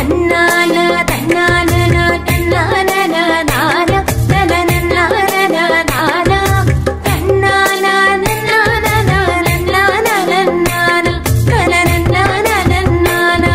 தன்னான தன்னான தன்னான நானா தனனன்னான நானா தன்னான நன்னான நன்னான நன்னான தனனன்னான நன்னானா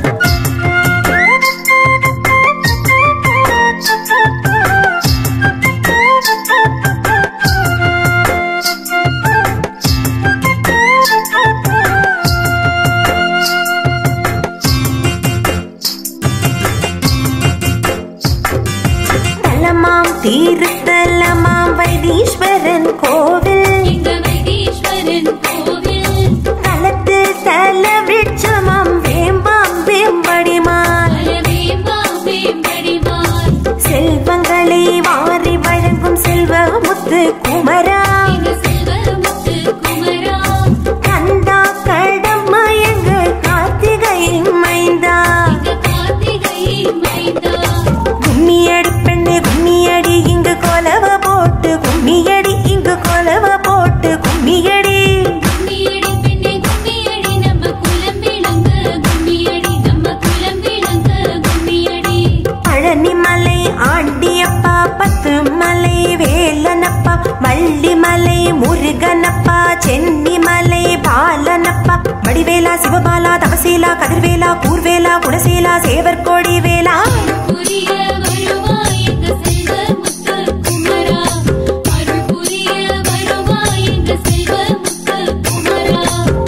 தலமாம் தீர்த்தலமாம் வைத்தீஸ்வரன் கோவில் எங்க வைத்தீஸ்வரன் கோவில் தலத்தில் தல விருட்சமாம் வேம்பாம் வேம்படிமான் அழவே பாம்பேம்படிமான் செல்வங்களை வாரி வழங்கும் செல்வ முத்து குமரா எங்க செல்வமுத்து குமரா கந்தா கடமயங்க கார்த்திகை மைந்தா எங்க கார்த்திகை மைந்தா கும்மியடி பெண்ணு கும்மியடி இங்கு கொலவ போட்டு கும்மியடி இங்கு கொலவ போட்டு கும்மியடி கும்மியடி பெண்ணே கும்மியடி நம்ம குலம் விளங்க கும்மியடி நம்ம குலம் விளங்க கும்மியடி பழனி மலை ஆண்டியப்பா பத்து மலை வேலனப்பா வள்ளி மலை முருகனப்பா சென்னி மலை பாலனப்பா வடிவேலா சிவபாலா தவசீலா கதிர்வேலா கூர்வேலா குணசீலா சேவர்கோடி வேலா புரிய வருவாய் எங்க செல்வமுத்து குமரா அருள் புரிய வருவாய் எங்க செல்வமுத்து குமரா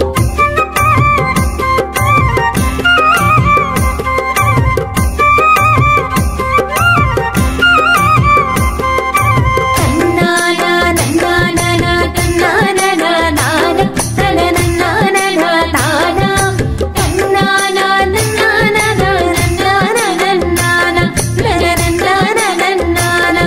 தன்னானா நன்னானா தன்னானா நானா தனனன்னானா நானா தன்னானா நன்னானா நன்னானா நன்னானா தனனன்னானா நன்னானா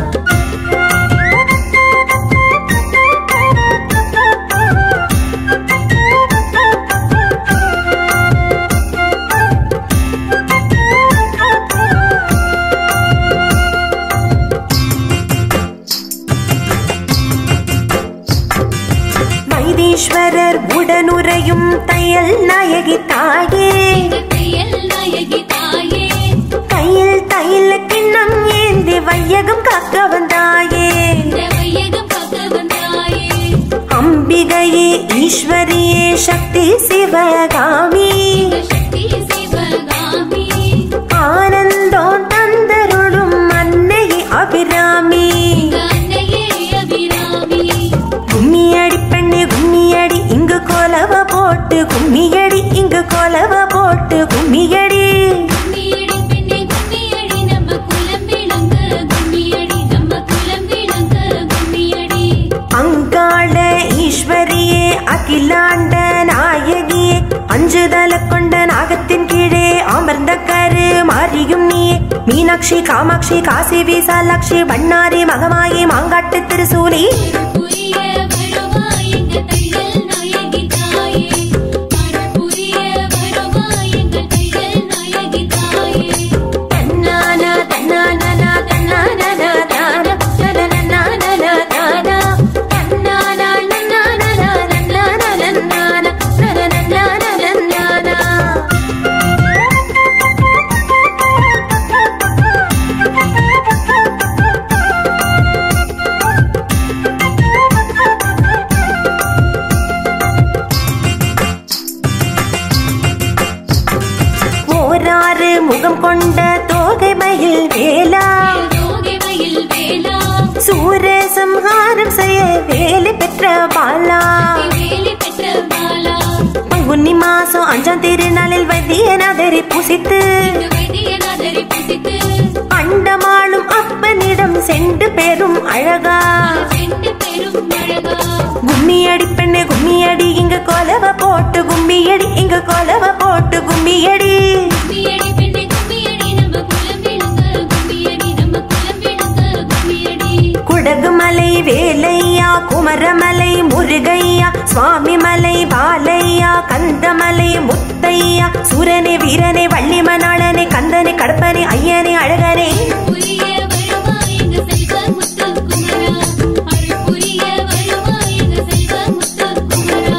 வைத்தீஸ்வரர் உடனுறையும் தையல் நாயகி தாயே எங்க தையல் நாயகி தாயே கையில் தைல கிண்ணம் ஏந்தி வையகம் காக்க வந்தாயே இந்த வையகம் பார்க்க வந்தாயே அம்பிகையே ஈஸ்வரியே சக்தி சிவகாமி எங்க சக்தி சிவகாமி ஆனந்தம் தந்தருளும் அன்னையே அபிராமி எங்க அன்னையே அபிராமி கும்மியடி பெண்ணு கும்மியடி இங்கு கொலவ போட்டு கும்மியடி இங்கு கொலவ போட்டு கும்மியடி கும்மியடி பெண்ணே கும்மியடி நம்ம குலம் விளங்க கும்மியடி நம்ம குலம் விளங்க கும்மியடி அங்காள ஈஸ்வரியே அகிலாண்ட நாயகியே அஞ்சுதல கொண்ட நாகத்தின் கீழே அமர்ந்த கரு மாறியும் நீயே மீனாட்சி காமாட்சி காசி விசாலாட்சி பண்ணாரி மகமாயி மாங்காட்டு திருசூலி புரிய வருவாய் எங்க தையல் நாயகி தாயே அருள் புரிய வருவாய் எங்க தையல் நாயகி தாயே தன்னானா தன்னானா தன்னானா தானா தனனனானா தானா தன்னானா நன்னானா நன்னானா நன்னானா தனனனானா நன்னானா ஓராறு முகம் கொண்ட தோகை மயில் வேலா தோகை மயில் வேலா சூரசம்ஹாரம் செய்ய வேலை பெற்ற பாலா வேலி பெற்ற பாலா பங்குனி மாசம் அஞ்சாம் திருநாளில் வைத்தியநாதரை புசித்து இங்கு வைத்தியநாதரை புசித்து அண்டமாளும் அப்பனிடம் சென்று பெறும் அழகா சென்று பெரும் அழகா கும்மியடி பெண்ணு கும்மியடி இங்க கொலவ போட்டு கும்மியடி இங்க கொலவ போட்டு கும்மியடி கும்மியடி பெண்ணே கும்மியடி நம்ம குலம் விளங்க கும்மியடி நம்ம குலம் விளங்க கும்மியடி குடகுமலை வேலையா குமரமலை முருகையா சுவாமி மலை பாலையா கந்தமலை முத்தையா சூரனே வீரனே வள்ளி மணாளனே கந்தனே கடப்பனே ஐயனே அழகனே புரிய வருவாய் எங்க செல்வ முத்து குமரா அருள் புரிய வருவாய் எங்க செல்வ முத்து குமரா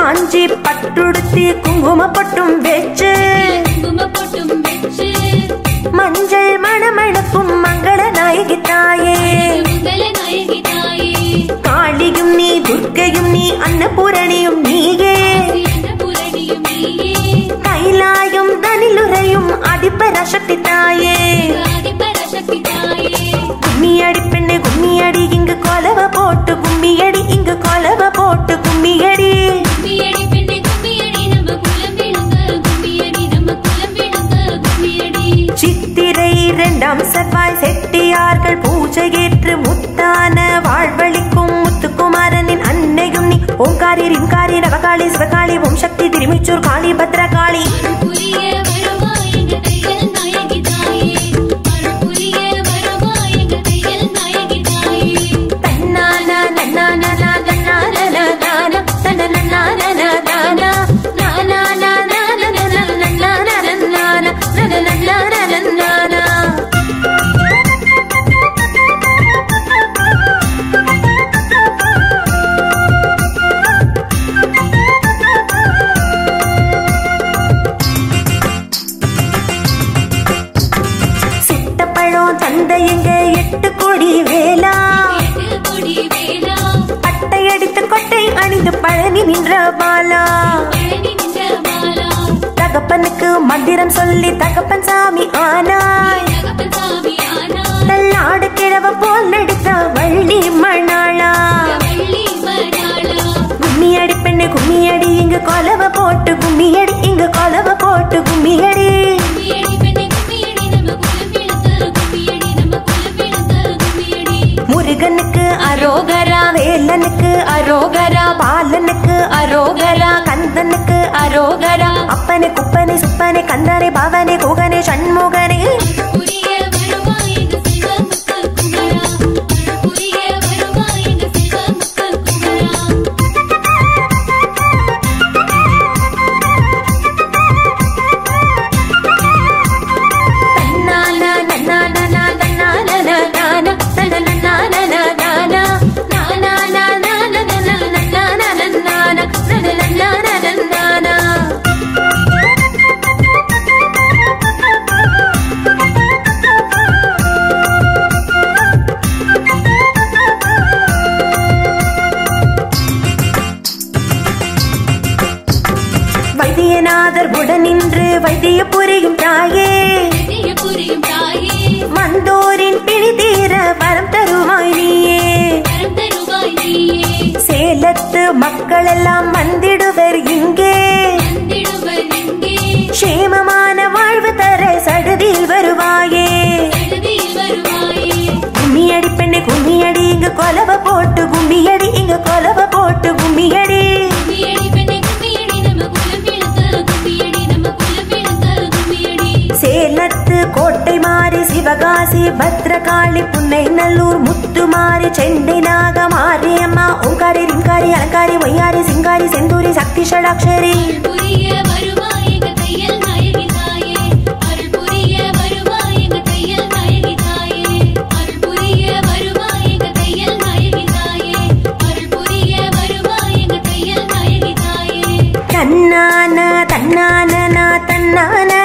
காஞ்சி பட்டுடுத்தி குங்கும பட்டும் வெச்சு குங்கும பொட்டும் வெச்சு மஞ்சள் மணமணக்கும் மங்கள நாயகி தாயே மங்கள நாயகி தாயே காளியும் நீ துர்க்கையும் நீ அன்னபூரணியும் நீயே அன்னபூரணியும் நீயே கைலாயும் தனிலுரையும் அதிபராசக்தி தாயே ஆதிபராசக்தி தாயே கும்மியடி பெண்ணு கும்மியடி இங்கு கொலவ போட்டு கும்மியடி இங்கு கொலவ போட்டு கும்மியடி கும்மியடி பெண்ணே கும்மியடி நம்ம குலம் விழுங்க கும்மியடி நம்ம குலம் விழுங்க கும்மியடி சித்திரை இரண்டாம் செவ்வாய் செட்டியார்கள் பூஜை ஏற்று முத்தான வாழ்வழிக்கும் முத்துக்குமாரனின் அன்னையும் நீ ஓங்காரி ரிங்காரி நவகாளி சிவகாளி ஓம் சக்தி திருமிச்சூர் காளி பத்ரகாளி புரிய வருவாய் எங்க தையல் நாயகி தாயே அருள் புரிய வருவாய் எங்க தையல் நாயகி தாயே தன்னானா நன்னானா நன்னானா நானா தன்னனானா நானா நானா நானா நன்னானா நன்னானா நன்னானா நன்னானா சுட்ட பழம் தந்தையங்க எட்டு கோடி வேலா எட்டு கொடி வேலா பட்டை அடித்து கொட்டை அணிந்து பழனி நின்ற பாலா பழனி நின்ற மாலா தகப்பனுக்கு மந்திரம் சொல்லி தகப்பன் சாமி ஆனாய் தகப்பன் சாமி ஆனா தள்ளாடு கிழவ போல் நடித்த வள்ளி மணாளா வள்ளி மணாளா கும்மியடி பெண்ணு கும்மியடி இங்கு கொலவ போட்டு கும்மியடி இங்கு கொலவ போட்டு கும்மியடி கும்மியடி பெண்ணே கும்மியடி நம்ம குலம் விழுங்க கும்மியடி நம்ம குலம் விழுங்க கும்மியடி முருகனுக்கு அரோகரா வேலனுக்கு அரோகரா பாலனுக்கு அரோகரா கந்தனுக்கு அரோகரா அப்பனே குப்பனே சுப்பனே கந்தனே பவனே குகனே சண்முகனே புரிய வருவாய் எங்க செல்வ முத்து குமரா அருள் புரிய வருவாய் எங்க செல்வ முத்து குமரா தன்னானா நன்னானா நன்னானா நானா தன்னனானா நானா நானா நானா நன்னானா நன்னானா நன்னானா நன்னானா வைத்தியநாதர் உடனின்று வைத்திய புரியும் தாயே நித்திய புரியும் தாயே வந்தோரின் பிழி தீர வரம் தருவாய் நீயே வரம் தருவாய் நீயே சேலத்து மக்கள் எல்லாம் வந்திடுவர் இங்கே வந்திடுவர் இங்கே க்ஷேமமான வாழ்வு தர சடுதியில் வருவாயே எழுதியில் வருவாயே கும்மியடி பெண்ணு கும்மியடி இங்கு கொலவ போட்டு கும்மியடி இங்கு கொலவ போட்டு கும்மியடி கும்மியடி பெண்ணே கும்மியடி நம்ம குலம் விழுங்க கும்மியடி நம்ம குலம் விழுங்க கும்மியடி சேலத்து கோட்டை மாறி சிவகாசி பத்ரகாளி புன்னை நல்லூர் முத்துமாரி செண்டை நாக மாரியம்மா ஓங்காரி ரிங்காரி அலங்காரி ஒய்யாரி சிங்காரி செந்தூரி சக்தி ஷடாக்ஷரி அருள் புரிய வருவாய் எங்க தையல் நாயகி தாயே அருள் புரிய வருவாய் எங்க தையல் நாயகி தாயே அருள் புரிய வருவாய் எங்க தையல் நாயகி தாயே அருள் புரிய வருவாய் எங்க தையல் நாயகி தாயே தன்னான தன்னான தன்னான